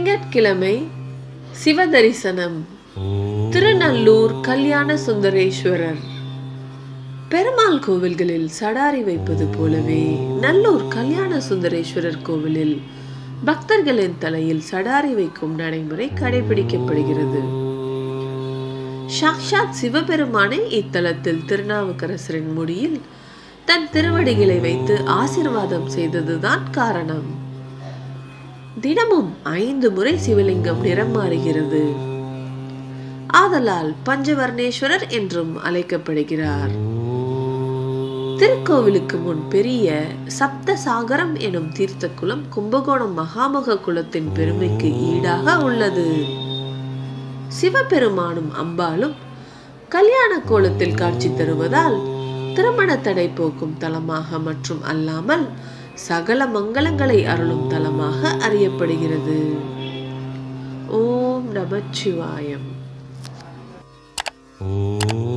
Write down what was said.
திங்கட்கிழமை சிவதரிசனம் திருநல்லூர் கல்யாண சுந்தரேஸ்வரர் பெருமாள் கோவில்களில் சடாரி வைப்பது போலவே நல்லூர் கல்யாண சுந்தரேஸ்வரர் கோவிலில் பக்தர்களின் தலையில் சடாரி வைக்கும் நடைமுறை கடைபிடிக்கப்படுகிறது சாக்ஷாத் சிவபெருமானே இத்தலத்தில் திருநாவுக்கரசரின் முடியில் தன் திருவடிகளை வைத்து ஆசிர்வாதம் செய்ததுதான் காரணம் தினமும் ஐந்து முறை சிவலிங்கம் நிறம் மாறுகிறது ஆதலால் பஞ்சவர்ணேஸ்வரர் என்றும் அழைக்கப்படுகிறார் திருக்கோவிலுக்கு முன் பெரிய சப்த சாகரம் எனும் தீர்த்த குளம் கும்பகோணம் மகாமக குலத்தின் பெருமைக்கு ஈடாக உள்ளது சிவபெருமானும் அம்பாளும் கல்யாண கோலத்தில் காட்சி தருவதால் திருமண தடை போக்கும் தலமாக மற்றும் அல்லாமல் சகல மங்களங்களை அருளும் தலமாக அறியப்படுகிறது ஓம் நமச்சிவாயம் ஓம்